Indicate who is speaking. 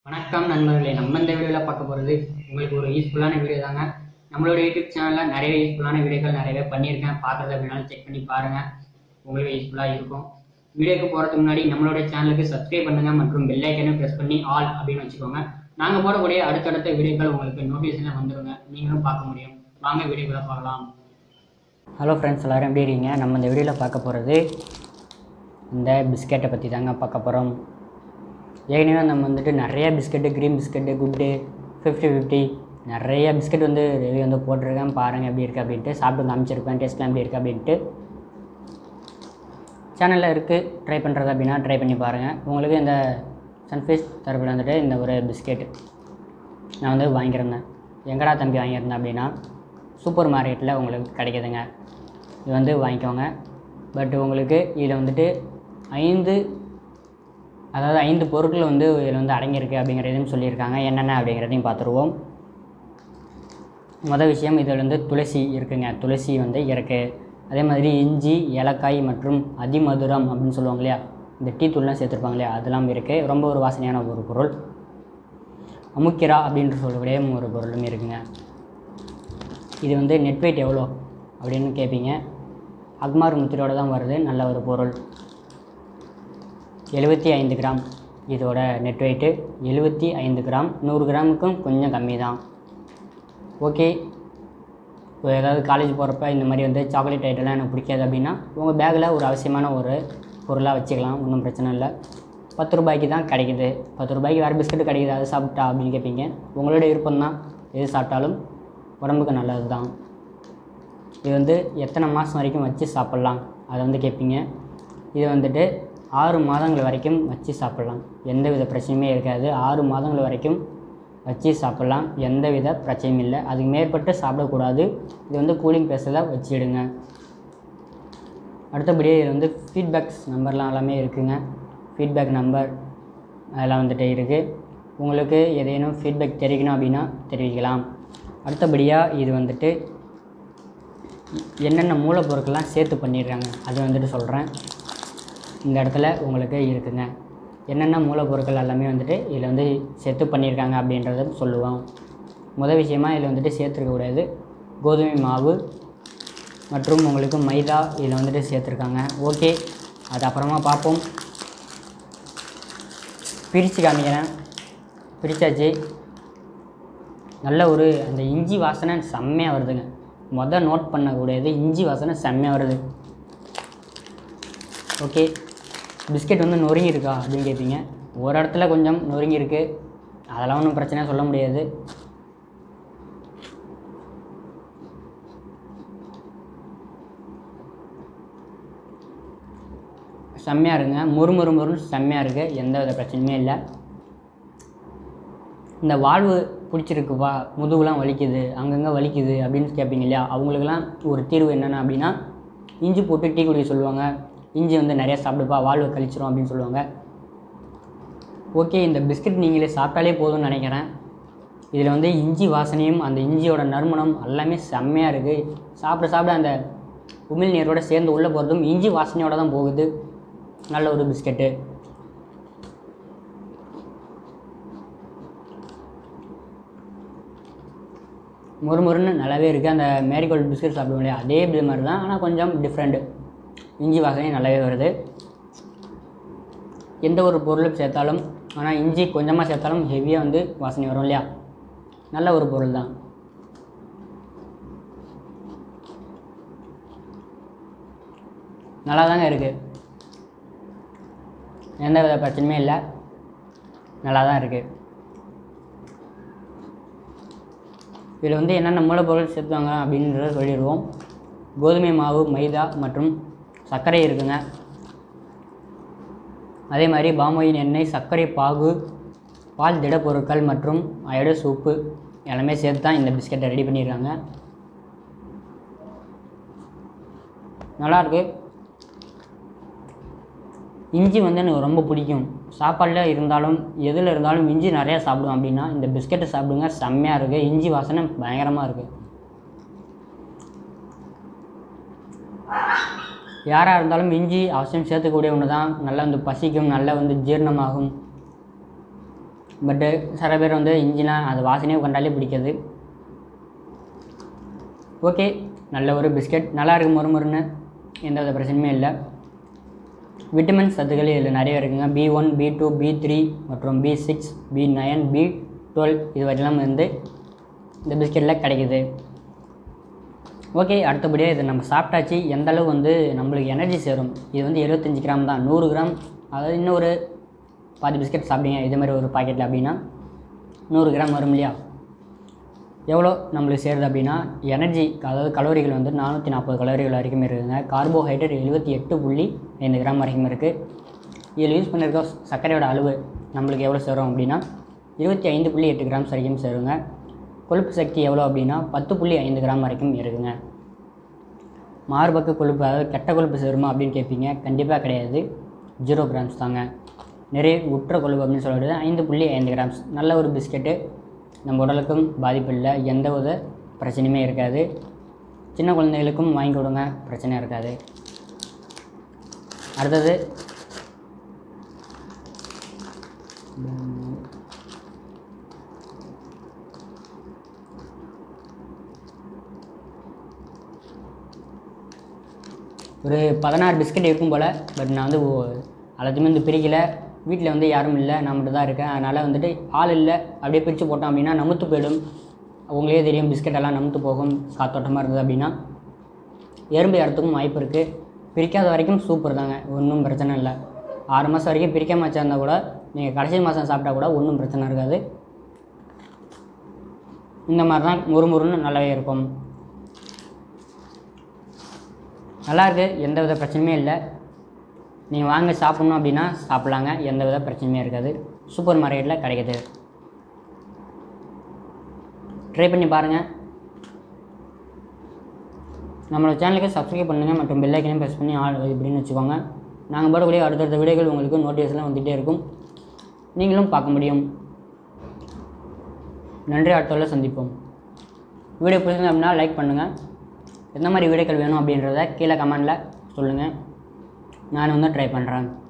Speaker 1: வணக்கம் நண்பர்களே நம்ம இந்த வீடியோவில் பார்க்க போகிறது உங்களுக்கு ஒரு யூஸ்ஃபுல்லான வீடியோ தாங்க நம்மளோட யூடியூப் சேனலில் நிறைய யூஸ்ஃபுல்லான வீடியோக்கள் நிறையவே பண்ணியிருக்கேன் பார்க்குறது அப்படின்னாலும் செக் பண்ணி பாருங்கள் உங்களுக்கு யூஸ்ஃபுல்லாக இருக்கும் வீடியோக்கு போகிறதுக்கு முன்னாடி நம்மளோட சேனலுக்கு சப்ஸ்கிரைப் பண்ணுங்கள் மற்றும் பெல் ஐக்கனையும் ப்ரெஸ் பண்ணி ஆல் அப்படின்னு வச்சுக்கோங்க நாங்கள் போடக்கூடிய அடுத்தடுத்த வீடியோக்கள் உங்களுக்கு நோட்டிஃபிகேஷனில் வந்துருங்க நீங்களும் பார்க்க முடியும் வாங்க வீடியோக்குள்ள பார்க்கலாம் ஹலோ ஃப்ரெண்ட்ஸ் எல்லோரும் எப்படி இருக்கீங்க நம்ம இந்த வீடியோவில் பார்க்க போகிறது இந்த பிஸ்கெட்டை பற்றி தாங்க பார்க்க போகிறோம் ஏற்கனவே நம்ம வந்துட்டு நிறைய biscuit cream biscuit good fifty fifty நிறைய பிஸ்கெட் வந்து ரிவ்யூ வந்து போட்டிருக்கேன் பாருங்கள் எப்படி இருக்குது அப்படின்ட்டு சாப்பிட்டு வந்து அமைச்சிருப்பேன் டேஸ்ட்லாம் எப்படி இருக்குது அப்படின்ட்டு சேனலில் இருக்குது ட்ரை பண்ணுறது அப்படின்னா ட்ரை பண்ணி பாருங்கள் உங்களுக்கு இந்த சன்ஃபீஸ் தரப்பில் வந்துட்டு இந்த ஒரு பிஸ்கெட் நான் வந்து வாங்கியிருந்தேன் எங்கடா தம்பி வாங்கியிருந்தேன் அப்படின்னா சூப்பர் மார்க்கெட்டில் உங்களுக்கு கிடைக்குதுங்க இது வந்து வாங்கிக்கோங்க பட் உங்களுக்கு இதில் வந்துட்டு ஐந்து அதாவது ஐந்து பொருட்கள் வந்து இதில் வந்து அடங்கியிருக்கு அப்படிங்கிறதையும் சொல்லியிருக்காங்க என்னென்ன அப்படிங்கிறதையும் பார்த்துருவோம் மொதல் விஷயம் இதில் வந்து துளசி இருக்குங்க துளசி வந்து இருக்குது அதே மாதிரி இஞ்சி ஏலக்காய் மற்றும் அதிமதுரம் அப்படின்னு சொல்லுவாங்க இல்லையா இந்த டீ தூள்லாம் சேர்த்துருப்பாங்க இல்லையா அதெல்லாம் இருக்குது ரொம்ப ஒரு வாசனையான ஒரு பொருள் அமுக்கிரா அப்படின்ற சொல்லக்கூடிய ஒரு பொருளும் இருக்குங்க இது வந்து நெட் வெயிட் எவ்வளோ அப்படின்னு கேட்பீங்க அக்மார் முத்திரையோட தான் வருது நல்ல ஒரு பொருள் எழுபத்தி ஐந்து கிராம் இதோட நெட் வெயிட்டு எழுபத்தி ஐந்து கிராம் நூறு கிராமுக்கும் கொஞ்சம் கம்மி தான் ஓகே இப்போ ஏதாவது காலேஜ் போகிறப்ப இந்த மாதிரி வந்து சாக்லேட் ஐட்டம்லாம் எனக்கு பிடிக்காது அப்படின்னா உங்கள் பேக்கில் ஒரு அவசியமான ஒரு பொருளாக வச்சுக்கலாம் ஒன்றும் பிரச்சனை இல்லை பத்து ரூபாய்க்கு தான் கிடைக்குது பத்து ரூபாய்க்கு வேறு பிஸ்கட் கிடைக்குது அது சாப்பிட்டா அப்படின்னு கேட்பீங்க உங்களோட விருப்பம் தான் எது சாப்பிட்டாலும் உடம்புக்கு நல்லது தான் இது வந்து எத்தனை மாதம் வரைக்கும் வச்சு சாப்பிட்லாம் அதை வந்து கேட்பீங்க இது வந்துட்டு ஆறு மாதங்கள் வரைக்கும் வச்சு சாப்பிட்லாம் எந்த வித பிரச்சனையுமே இருக்காது ஆறு மாதங்கள் வரைக்கும் வச்சு சாப்பிட்லாம் எந்த வித பிரச்சனையும் இல்லை அதுக்கு மேற்பட்டு சாப்பிடக்கூடாது இது வந்து கூலிங் ப்ளேஸில் வச்சிடுங்க அடுத்தபடியே இது வந்து ஃபீட்பேக்ஸ் நம்பர்லாம் எல்லாமே இருக்குங்க ஃபீட்பேக் நம்பர் அதெல்லாம் வந்துட்டு இருக்குது உங்களுக்கு ஏதேனும் ஃபீட்பேக் தெரிவிக்கணும் அப்படின்னா தெரிவிக்கலாம் அடுத்தபடியாக இது வந்துட்டு என்னென்ன மூலப்பொருட்கள்லாம் சேர்த்து பண்ணிடுறாங்க அது வந்துட்டு சொல்கிறேன் இந்த இடத்துல உங்களுக்கு இருக்குங்க என்னென்ன மூலப்பொருட்கள் எல்லாமே வந்துட்டு இதில் வந்து சேர்த்து பண்ணியிருக்காங்க அப்படின்றத சொல்லுவோம் முதல் விஷயமா இதில் வந்துட்டு சேர்த்துருக்கக்கூடாது கோதுமை மாவு மற்றும் உங்களுக்கு மைதா இதில் வந்துட்டு சேர்த்துருக்காங்க ஓகே அது அப்புறமா பார்ப்போம் பிரித்து காமிக்கிறேன் பிரித்தாச்சு நல்ல ஒரு அந்த இஞ்சி வாசனை செம்மையாக வருதுங்க மொதல் நோட் பண்ணக்கூடியது இஞ்சி வாசனை செம்மையாக வருது ஓகே பிஸ்கெட் வந்து நொறுங்கி இருக்கா அப்படின்னு கேட்பீங்க ஒரு இடத்துல கொஞ்சம் நொறுங்கி இருக்கு அதெல்லாம் ஒன்றும் பிரச்சனையாக சொல்ல முடியாது செம்மையாக இருங்க முறு முறு முறுன்னு செம்மையாக இருக்குது எந்த வித பிரச்சனையுமே இல்லை இந்த வாழ்வு பிடிச்சிருக்குப்பா முதுகுலாம் வலிக்குது அங்கங்கே வலிக்குது அப்படின்னு கேட்பீங்க இல்லையா அவங்களுக்குலாம் ஒரு தீர்வு என்னென்ன அப்படின்னா இஞ்சி போட்டு டீ குடிக்க சொல்லுவாங்க இஞ்சி வந்து நிறையா சாப்பிடுப்பா வாழ்வு கழிச்சிரும் அப்படின்னு சொல்லுவாங்க ஓகே இந்த பிஸ்கட் நீங்களே சாப்பிட்டாலே போதும்னு நினைக்கிறேன் இதில் வந்து இஞ்சி வாசனையும் அந்த இஞ்சியோட நறுமணம் எல்லாமே செம்மையாக இருக்குது சாப்பிட சாப்பிட அந்த உமிழ் நீரோட சேர்ந்து உள்ளே போகிறதும் இஞ்சி வாசனையோட தான் போகுது நல்ல ஒரு பிஸ்கெட்டு மொறு மொறுன்னு நல்லாவே இருக்குது அந்த மேரிகோல்டு பிஸ்கட் சாப்பிடுவோம் இல்லையா அதே இது மாதிரி தான் ஆனால் கொஞ்சம் டிஃப்ரெண்ட்டு இஞ்சி வாசனையும் நல்லாவே வருது எந்த ஒரு பொருளும் சேர்த்தாலும் ஆனால் இஞ்சி கொஞ்சமாக சேர்த்தாலும் ஹெவியாக வந்து வாசனை வரும் இல்லையா நல்ல ஒரு பொருள் தான் நல்லா தாங்க இருக்குது எந்த வித பிரச்சனையுமே இல்லை நல்லா தான் இருக்குது இதில் வந்து என்னென்ன மூலப்பொருள் சேர்த்துவாங்க அப்படின்றத சொல்லிடுவோம் கோதுமை மாவு மைதா மற்றும் சர்க்கரை இருக்குங்க அதே மாதிரி பாமோயின் எண்ணெய் சர்க்கரை பாகு பால் திடப்பொருட்கள் மற்றும் அயோட சூப்பு எல்லாமே சேர்த்து தான் இந்த பிஸ்கெட்டை ரெடி பண்ணியிருக்காங்க நல்லாயிருக்கு இஞ்சி வந்து எனக்கு ரொம்ப பிடிக்கும் சாப்பாடில் இருந்தாலும் எதில் இருந்தாலும் இஞ்சி நிறையா சாப்பிடுவேன் அப்படின்னா இந்த பிஸ்கெட்டை சாப்பிடுங்க செம்மையாக இருக்குது இஞ்சி வாசனை பயங்கரமாக இருக்குது யாராக இருந்தாலும் இஞ்சி அவசியம் சேர்த்துக்கூடிய ஒன்று தான் நல்லா வந்து பசிக்கும் நல்லா வந்து ஜீரணமாகும் பட்டு சில பேர் வந்து இஞ்சிலாம் அது வாசனையே கண்டாலே பிடிக்காது ஓகே நல்ல ஒரு பிஸ்கட் நல்லா இருக்கு மொறுமொறுன்னு எந்த வித பிரச்சனையுமே இல்லை விட்டமின் சத்துக்கள் இதில் நிறைய இருக்குங்க B one B two B three மற்றும் B six B nine B twelve இது வரையெல்லாம் வந்து இந்த பிஸ்கெட்டில் கிடைக்குது ஓகே அடுத்தபடியாக இதை நம்ம சாப்பிட்டாச்சு எந்த அளவு வந்து நம்மளுக்கு எனர்ஜி சேரும் இது வந்து எழுபத்தஞ்சி கிராம் தான் நூறு கிராம் அதாவது இன்னொரு பாதி பிஸ்கெட் சாப்பிட்டீங்க இதே மாதிரி ஒரு பாக்கெட்டில் அப்படின்னா நூறு கிராம் வரும் இல்லையா எவ்வளோ நம்மளுக்கு சேருது அப்படின்னா எனர்ஜி அதாவது கலோரிகள் வந்து நானூற்றி நாற்பது கலோரிகள் வரைக்கும் இருக்குதுங்க கார்போஹைட்ரேட் எழுபத்தி எட்டு புள்ளி ஐந்து கிராம் வரைக்கும் இருக்குது இதில் யூஸ் பண்ணியிருக்க சர்க்கரையோட அளவு நம்மளுக்கு எவ்வளோ சேரும் அப்படின்னா இருபத்தி ஐந்து புள்ளி எட்டு கிராம்ஸ் வரைக்கும் சேருங்க கொழுப்பு சக்தி எவ்வளோ அப்படின்னா பத்து புள்ளி ஐந்து கிராம் வரைக்கும் இருக்குங்க மார்பக்க கொழுப்பு அதாவது கெட்ட கொழுப்பு சேருமா அப்படின்னு கேட்பீங்க கண்டிப்பாக கிடையாது ஜீரோ கிராம்ஸ் தாங்க நிறைய உற்ற கொழுப்பு அப்படின்னு சொல்லிட்டு ஐந்து புள்ளி ஐந்து கிராம்ஸ் நல்ல ஒரு பிஸ்கெட்டு நம்ம உடலுக்கும் பாதிப்பு இல்லை எந்த வித பிரச்சனையுமே இருக்காது சின்ன குழந்தைகளுக்கும் வாங்கி கொடுங்க பிரச்சனை இருக்காது அடுத்தது ஒரு பதினாறு பிஸ்கட் இருக்கும் போல் பட் நான் வந்து ஒ- எல்லாத்தையுமே வந்து பிரிக்கலை வீட்டில் வந்து யாரும் இல்லை நான் மட்டும் தான் இருக்கேன் அதனால் வந்துட்டு ஆள் இல்லை அப்படியே பிரித்து போட்டோம் அப்படின்னா நமுத்து போயிடும் உங்களுக்கே தெரியும் பிஸ்கட் எல்லாம் நமுத்து போகும் காத்தோட்டமாக இருந்தது அப்படின்னா எறும்பு இடத்துக்கும் வாய்ப்பு இருக்குது பிரிக்காத வரைக்கும் சூப்பர் தாங்க ஒன்றும் பிரச்சனை இல்லை ஆறு மாதம் வரைக்கும் பிரிக்காம வச்சிருந்தா கூட நீங்கள் கடைசி மாதம் சாப்பிட்டா கூட ஒன்றும் பிரச்சனை இருக்காது இந்த மாதிரி தான் முறுமுறுன்னு நல்லாவே இருக்கும் நல்லா இருக்கு எந்த வித பிரச்சனையுமே இல்லை நீங்கள் வாங்க சாப்பிட்ணும் அப்படின்னா சாப்பிட்லாங்க எந்த வித பிரச்சனையுமே இருக்காது சூப்பர் மார்க்கெட்டில் கிடைக்குது ட்ரை பண்ணி பாருங்கள் நம்மளோட சேனலுக்கு சப்ஸ்கிரைப் பண்ணுங்கள் மற்றும் பெல் ஐக்கனையும் ப்ரெஸ் பண்ணி ஆல் இப்படின்னு வச்சுக்கோங்க நாங்கள் போடக்கூடிய அடுத்தடுத்த வீடியோகள் உங்களுக்கு நோட்டிஃபிகேஷன்லாம் வந்துகிட்டே இருக்கும் நீங்களும் பார்க்க முடியும் நன்றி அடுத்தவரை சந்திப்போம் வீடியோ பிடிச்சிருந்தா அப்படின்னா லைக் பண்ணுங்கள் எந்த மாதிரி வீடியோக்கள் வேணும் அப்படின்றத கீழே கமெண்டில் சொல்லுங்கள் நான் வந்து ட்ரை பண்ணுறேன்